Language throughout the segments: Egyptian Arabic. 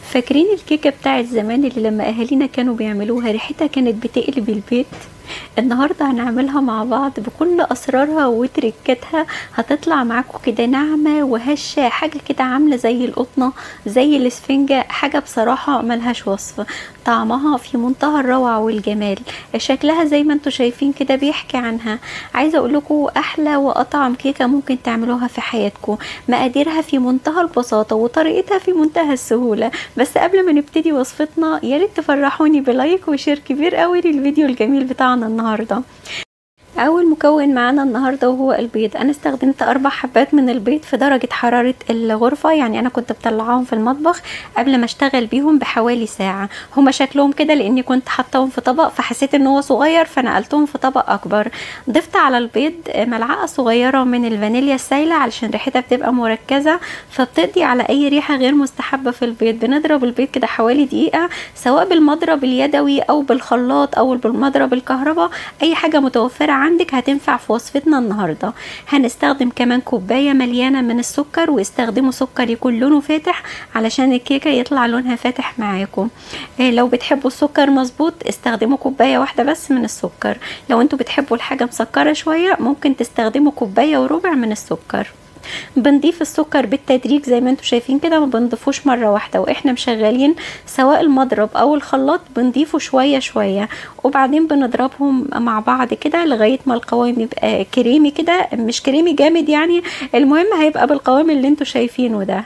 فاكرين الكيكة بتاعت زمان اللي لما أهالينا كانوا بيعملوها ريحتها كانت بتقلب البيت النهاردة هنعملها مع بعض بكل أسرارها وتركاتها هتطلع معاكم كده ناعمة وهشة حاجة كده عاملة زي القطنة زي الاسفنجة حاجة بصراحة ملهاش وصف طعمها في منتهى الروعة والجمال شكلها زي ما انتوا شايفين كده بيحكي عنها عايزة اقول لكم احلى واطعم كيكة ممكن تعملوها في حياتكم مقاديرها في منتهى البساطة وطريقتها في منتهى السهولة بس قبل ما نبتدي وصفتنا يا ريت تفرحوني بلايك وشير كبير قوي للفيديو الجميل بتاعنا النهارده اول مكون معانا النهارده وهو البيض انا استخدمت اربع حبات من البيض في درجه حراره الغرفه يعني انا كنت مطلعاهم في المطبخ قبل ما اشتغل بيهم بحوالي ساعه هما شكلهم كده لاني كنت حطاهم في طبق فحسيت ان هو صغير فنقلتهم في طبق اكبر ضفت على البيض ملعقه صغيره من الفانيليا السايله علشان ريحتها بتبقى مركزه فبتقضي على اي ريحه غير مستحبه في البيض بنضرب البيض كده حوالي دقيقه سواء بالمضرب اليدوي او بالخلاط او بالمضرب الكهرباء اي حاجه متوفره عندك هتنفع في وصفتنا النهارده هنستخدم كمان كوبايه مليانه من السكر واستخدموا سكر يكون لونه فاتح علشان الكيكه يطلع لونها فاتح معاكم إيه لو بتحبوا السكر مظبوط استخدموا كوبايه واحده بس من السكر لو انتوا بتحبوا الحاجه مسكره شويه ممكن تستخدموا كوبايه وربع من السكر بنضيف السكر بالتدريج زي ما انتم شايفين كده ما بنضيفوش مره واحده واحنا مشغلين سواء المضرب او الخلاط بنضيفه شويه شويه وبعدين بنضربهم مع بعض كده لغايه ما القوام يبقى كريمي كده مش كريمي جامد يعني المهم هيبقى بالقوام اللي انتم شايفينه ده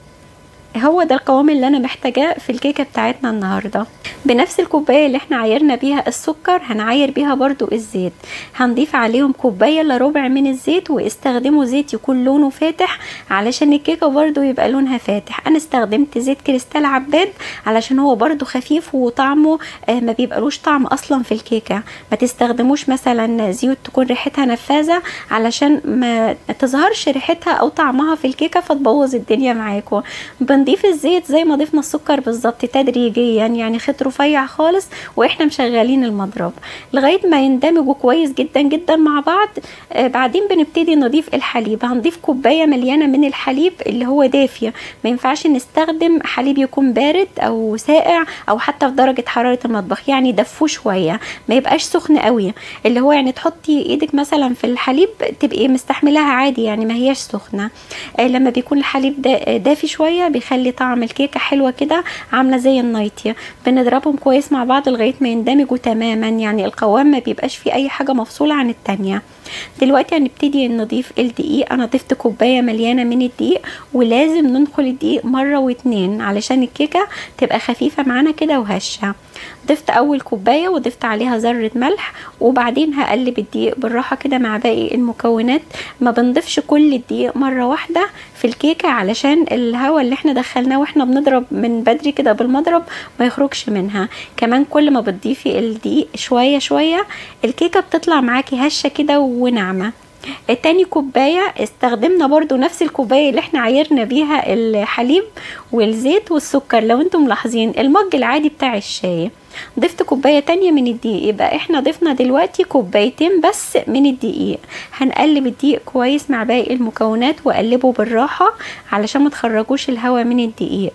هو ده القوام اللي انا محتاجاه في الكيكه بتاعتنا النهارده بنفس الكوبايه اللي احنا عايرنا بيها السكر هنعاير بيها برضو الزيت هنضيف عليهم كوبايه الا ربع من الزيت واستخدموا زيت يكون لونه فاتح علشان الكيكه برضو يبقى لونها فاتح انا استخدمت زيت كريستال عباد علشان هو برضو خفيف وطعمه آه ما بيبقالوش طعم اصلا في الكيكه ما تستخدموش مثلا زيوت تكون ريحتها نفاذه علشان ما تظهرش ريحتها او طعمها في الكيكه فتبوظ الدنيا معاكم بنضيف الزيت زي ما ضفنا السكر بالظبط تدريجيا يعني خيط رفيع خالص واحنا مشغلين المضرب لغايه ما يندمجوا كويس جدا جدا مع بعض آه بعدين بنبتدي نضيف الحليب هنضيف كوبايه مليانه من الحليب اللي هو دافيه ما ينفعش نستخدم حليب يكون بارد او ساقع او حتى في درجه حراره المطبخ يعني دفوه شويه ما يبقاش سخن قوي اللي هو يعني تحطي ايدك مثلا في الحليب تبقي مستحملاها عادي يعني ما هياش سخنه آه لما بيكون الحليب دافي شويه بيخلي طعم الكيكه حلوه كده عامله زي النايتي بنضربهم كويس مع بعض لغايه ما يندمجوا تماما يعني القوام ما بيبقاش فيه اي حاجه مفصوله عن التانية دلوقتي هنبتدي نضيف الدقيق انا ضفت كوبايه مليانه من الدقيق ولازم ننخل الدقيق مره واتنين علشان الكيكه تبقى خفيفه معانا كده وهشه ضفت اول كوبايه وضفت عليها ذره ملح وبعدين هقلب الدقيق بالراحه كده مع باقي المكونات ما بنضيفش كل الدقيق مره واحده في الكيكه علشان الهواء اللي احنا دخلناه واحنا بنضرب من بدري كده بالمضرب ما يخرجش منها كمان كل ما بتضيفي الدقيق شويه شويه الكيكه بتطلع معاكي هشه كده وناعمه تاني كوباية استخدمنا برضو نفس الكوباية اللي احنا عايرنا بيها الحليب والزيت والسكر لو انتم ملاحظين المج العادي بتاع الشاي ضفت كوباية تانية من الدقيق يبقى احنا ضفنا دلوقتي كوبايتين بس من الدقيق هنقلب الدقيق كويس مع باقي المكونات وقلبه بالراحة علشان ما تخرجوش الهواء من الدقيق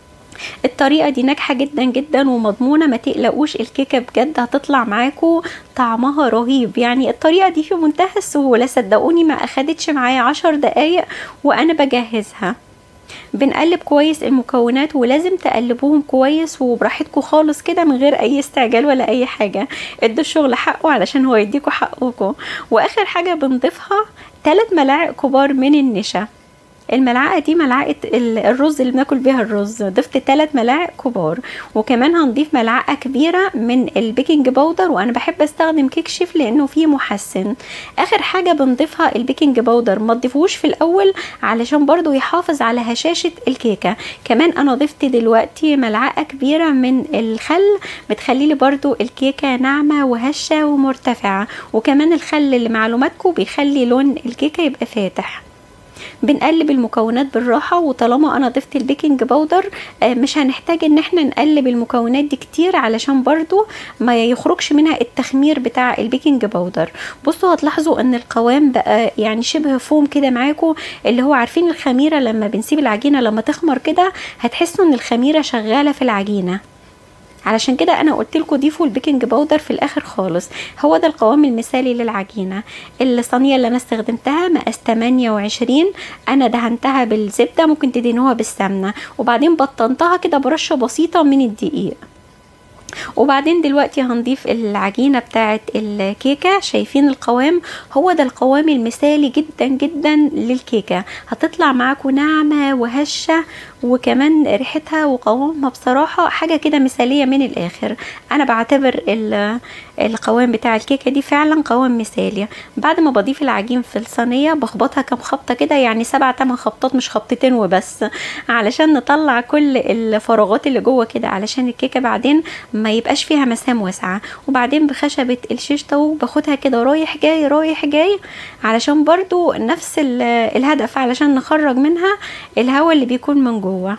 الطريقه دي ناجحه جدا جدا ومضمونه ما تقلقوش الكيكه بجد هتطلع معاكم طعمها رهيب يعني الطريقه دي في منتهى السهوله صدقوني ما اخدتش معايا عشر دقايق وانا بجهزها بنقلب كويس المكونات ولازم تقلبوهم كويس وبراحتكم خالص كده من غير اي استعجال ولا اي حاجه ادوا الشغل حقه علشان هو يديكوا حقكم واخر حاجه بنضيفها 3 ملاعق كبار من النشا الملعقه دي ملعقه الرز اللي بناكل بيها الرز ضفت 3 ملاعق كبار وكمان هنضيف ملعقه كبيره من البيكنج باودر وانا بحب استخدم كيك شيف لانه فيه محسن اخر حاجه بنضيفها البيكنج باودر ما تضيفوش في الاول علشان برضو يحافظ على هشاشه الكيكه كمان انا ضفت دلوقتي ملعقه كبيره من الخل بتخلي لي برضو الكيكه ناعمه وهشه ومرتفعه وكمان الخل اللي معلوماتكم بيخلي لون الكيكه يبقى فاتح بنقلب المكونات بالراحة وطالما انا ضفت البيكنج باودر آه، مش هنحتاج ان احنا نقلب المكونات دي كتير علشان برضو ما يخرجش منها التخمير بتاع البيكنج باودر بصوا هتلاحظوا ان القوام بقى يعني شبه فوم كده معاكم اللي هو عارفين الخميرة لما بنسيب العجينة لما تخمر كده هتحسوا ان الخميرة شغالة في العجينة علشان كده انا قلت لكم ضيفوا البيكنج باودر في الاخر خالص هو ده القوام المثالي للعجينه الصينيه اللي انا استخدمتها مقاس 28 انا دهنتها بالزبده ممكن تدهنوها بالسمنه وبعدين بطنتها كده برشه بسيطه من الدقيق وبعدين دلوقتي هنضيف العجينه بتاعه الكيكه شايفين القوام هو ده القوام المثالي جدا جدا للكيكه هتطلع معاكم ناعمه وهشه وكمان ريحتها وقوامها بصراحه حاجه كده مثاليه من الاخر انا بعتبر القوام بتاع الكيكه دي فعلا قوام مثالي بعد ما بضيف العجين في الصينيه بخبطها كام خبطه كده يعني سبع تمن خبطات مش خبطتين وبس علشان نطلع كل الفراغات اللي جوه كده علشان الكيكه بعدين ما يبقاش فيها مسام واسعه وبعدين بخشبه الشيش طاووق باخدها كده رايح جاي رايح جاي علشان برضو نفس الهدف علشان نخرج منها الهواء اللي بيكون من جوه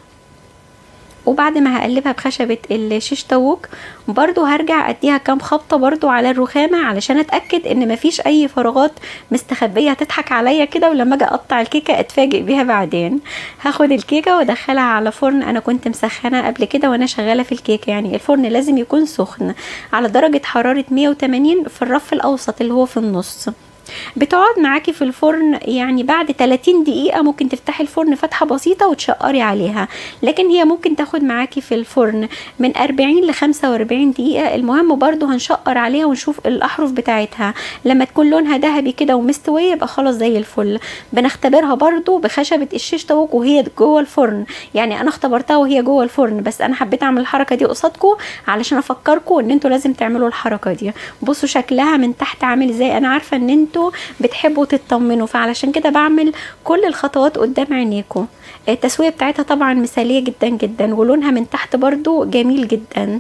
وبعد ما هقلبها بخشبة الشيش طاووق برضو هرجع اديها كام خبطة برضو على الرخامة علشان اتأكد ان مفيش اي فراغات مستخبية هتضحك عليا كده ولما اجي اقطع الكيكة اتفاجئ بيها بعدين هاخد الكيكة وادخلها على فرن انا كنت مسخنة قبل كده وانا شغالة في الكيكة يعني الفرن لازم يكون سخن على درجة حرارة 180 في الرف الاوسط اللي هو في النص بتقعد معاكي في الفرن يعني بعد 30 دقيقة ممكن تفتحي الفرن فتحة بسيطة وتشقري عليها لكن هي ممكن تاخد معاكي في الفرن من 40 ل 45 دقيقة المهم برضو هنشقر عليها ونشوف الأحرف بتاعتها لما تكون لونها ذهبي كده ومستوية يبقى خلاص زي الفل بنختبرها برضو بخشبة الشيش طاووق وهي جوه الفرن يعني أنا اختبرتها وهي جوه الفرن بس أنا حبيت أعمل الحركة دي قصادكم علشان أفكركم إن انتوا لازم تعملوا الحركة دي بصوا شكلها من تحت عامل ازاي أنا عارفة إن انتوا انتوا بتحبوا تطمنوا فعلشان كده بعمل كل الخطوات قدام عينيكم التسويه بتاعتها طبعا مثاليه جدا جدا ولونها من تحت برضو جميل جدا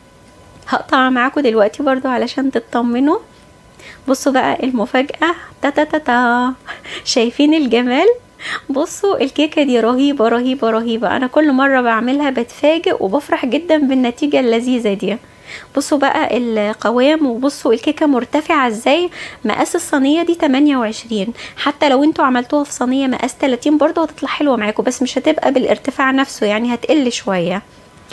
هقطع معاكم دلوقتي برضو علشان تطمنوا بصوا بقى المفاجاه تا تا تا تا شايفين الجمال بصوا الكيكه دي رهيبه رهيبه رهيبه انا كل مره بعملها بتفاجئ وبفرح جدا بالنتيجه اللذيذه دي بصوا بقى القوام وبصوا الكيكه مرتفعه ازاي مقاس الصينيه دي 28 حتى لو انتوا عملتوها في صينيه مقاس 30 برضه هتطلع حلوه معاكم بس مش هتبقى بالارتفاع نفسه يعني هتقل شويه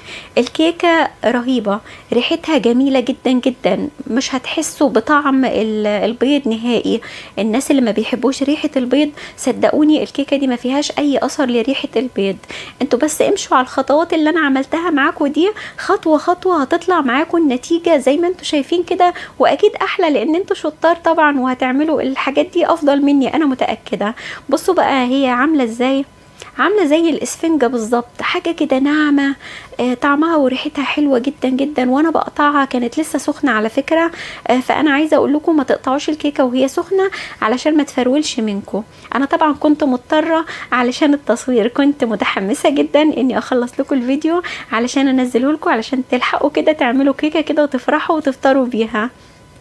الكيكة رهيبة ريحتها جميلة جدا جدا مش هتحسوا بطعم البيض نهائي الناس اللي ما بيحبوش ريحة البيض صدقوني الكيكة دي ما فيهاش اي اثر لريحة البيض انتوا بس امشوا على الخطوات اللي انا عملتها معاكم دي خطوة خطوة هتطلع معاكم النتيجة زي ما انتوا شايفين كده واكيد احلى لان انتوا شطار طبعا وهتعملوا الحاجات دي افضل مني انا متأكدة بصوا بقى هي عاملة ازاي عامله زي الاسفنجه بالظبط حاجه كده ناعمه آه طعمها وريحتها حلوه جدا جدا وانا بقطعها كانت لسه سخنه على فكره آه فانا عايزه اقول لكم ما تقطعوش الكيكه وهي سخنه علشان ما تفرولش منكم انا طبعا كنت مضطره علشان التصوير كنت متحمسه جدا اني اخلص لكم الفيديو علشان انزله لكم علشان تلحقوا كده تعملوا كيكه كده وتفرحوا وتفطروا بيها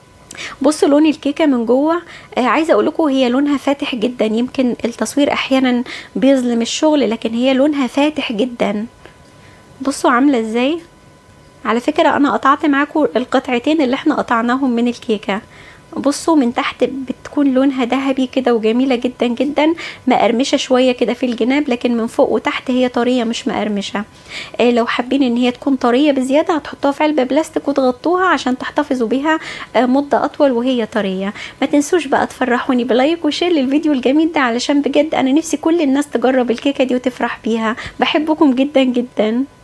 بصوا لون الكيكه من جوه آه عايزه اقول لكم هي لونها فاتح جدا يمكن التصوير احيانا بيظلم الشغل لكن هي لونها فاتح جدا بصوا عامله ازاي على فكره انا قطعت معاكم القطعتين اللي احنا قطعناهم من الكيكه بصوا من تحت بتكون لونها ذهبي كده وجميله جدا جدا مقرمشه شويه كده في الجناب لكن من فوق وتحت هي طريه مش مقرمشه آه لو حابين ان هي تكون طريه بزياده هتحطوها في علبه بلاستيك وتغطوها عشان تحتفظوا بيها آه مده اطول وهي طريه ما تنسوش بقى تفرحوني بلايك وشير للفيديو الجميل ده علشان بجد انا نفسي كل الناس تجرب الكيكه دي وتفرح بيها بحبكم جدا جدا